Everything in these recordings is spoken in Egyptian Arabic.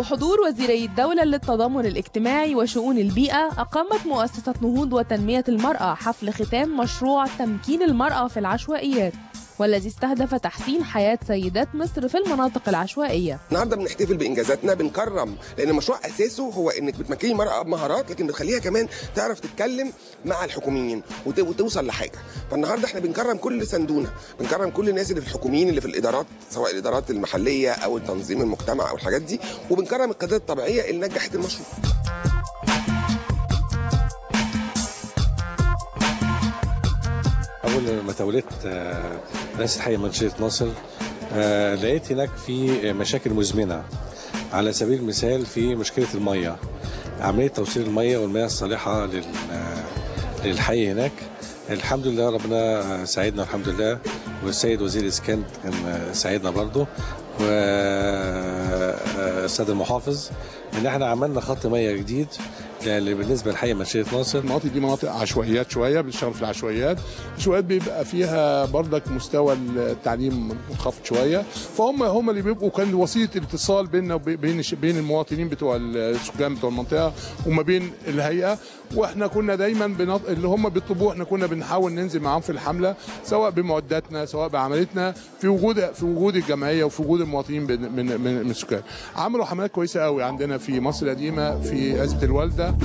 وبحضور وزيري الدولة للتضامن الاجتماعي وشؤون البيئة أقامت مؤسسة نهوض وتنمية المرأة حفل ختام مشروع تمكين المرأة في العشوائيات والذي استهدف تحسين حياة سيدات مصر في المناطق العشوائية النهارده بنحتفل بانجازاتنا بنكرم لان المشروع اساسه هو انك بتمكني المراه بمهارات لكن بتخليها كمان تعرف تتكلم مع الحكوميين وت- وتوصل لحاجه فالنهارده احنا بنكرم كل صندونه بنكرم كل الناس اللي في الحكوميين اللي في الادارات سواء الادارات المحليه او التنظيم المجتمع او الحاجات دي وبنكرم القيادات الطبيعيه اللي نجحت المشروع اول ما توليت آه، رئاسه حي منشيه ناصر آه، لقيت هناك في مشاكل مزمنه على سبيل المثال في مشكله الميه عمليه توصيل الميه والمياه الصالحه لل- آه، للحي هناك الحمد لله ربنا ساعدنا الحمد لله والسيد وزير الاسكان كان ساعدنا برضه والسيد المحافظ ان احنا عملنا خط ميه جديد اللي بالنسبه لحي منشيه ناصر المناطق دي مناطق عشوائيات شويه بنشتغل في العشوائيات العشوائيات بيبقى فيها بردك مستوى التعليم منخفض شويه فهم هم اللي بيبقوا كان وسيله الاتصال بيننا وبين بين المواطنين بتوع السكان بتوع المنطقه وما بين الهيئه واحنا كنا دايما بنط... اللي هم بيطلبوه احنا كنا بنحاول ننزل معاهم في الحمله سواء بمعداتنا سواء بعملتنا في وجود في وجود الجمعيه وفي وجود المواطنين من من من, من السكان عملوا حملات كويسه قوي عندنا في مصر القديمه في عزبه الوالده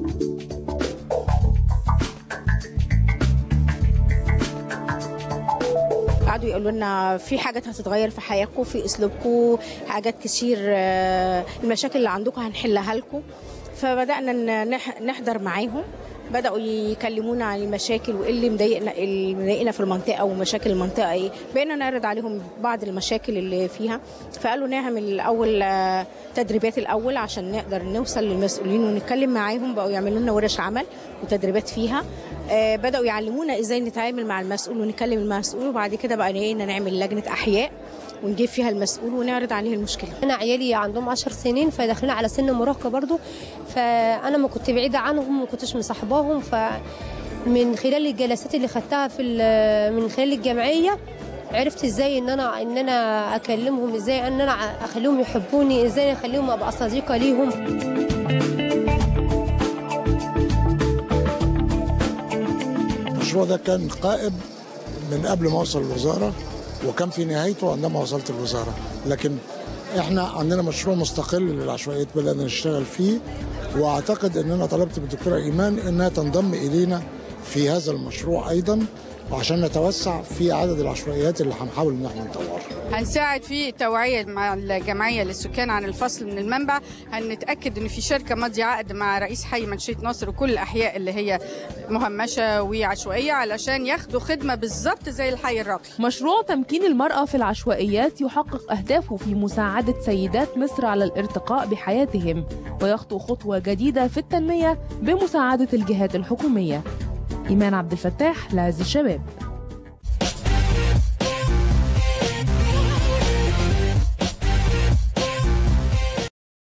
قعدوا يقولوا لنا في حاجات هتتغير في حياتكم في اسلوبكم حاجات كتير آه، المشاكل اللي عندكم هنحلها لكم فبدانا ن- نح- نحضر معاهم بداوا يكلمونا عن المشاكل وايه اللي مضايقنا اللي مضايقنا في المنطقه ومشاكل المنطقه ايه بقينا نعرض عليهم بعض المشاكل اللي فيها فقالوا نعمل الاول آه، تدريبات الاول عشان نقدر نوصل للمسؤولين ونتكلم معاهم بقوا يعملوا لنا ورش عمل وتدريبات فيها آه، بداوا يعلمونا ازاي نتعامل مع المسؤول ونكلم المسؤول وبعد كده بقى لقينا نعمل لجنه احياء ونجيب فيها المسؤول ونعرض عليه المشكله انا عيالي عندهم 10 سنين فداخلين على سن مراهقه برضو فانا ما كنت بعيده عنهم ما كنتش مصاحباهم فمن خلال الجلسات اللي خدتها في ال- من خلال الجمعيه عرفت ازاي ان انا ان انا اكلمهم ازاي ان انا اخليهم يحبوني ازاي اخليهم ابقى صديقه ليهم المشروع ده كان قائم من قبل ما اوصل الوزاره وكان في نهايته عندما وصلت الوزاره لكن احنا عندنا مشروع مستقل للعشوائيات بدانا نشتغل فيه واعتقد ان انا طلبت من الدكتوره ايمان انها تنضم الينا في هذا المشروع ايضا وعشان نتوسع في عدد العشوائيات اللي هنحاول ان احنا نطورها هنساعد في التوعية مع الجمعية للسكان عن الفصل من المنبع هنتأكد ان في شركة ماضية عقد مع رئيس حي منشية ناصر وكل الأحياء اللي هي مهمشة وعشوائية علشان ياخدوا خدمة بالظبط زي الحي الراقي مشروع تمكين المرأة في العشوائيات يحقق أهدافه في مساعدة سيدات مصر على الارتقاء بحياتهم ويخطو خطوة جديدة في التنمية بمساعدة الجهات الحكومية إيمان عبد الفتاح لعز الشباب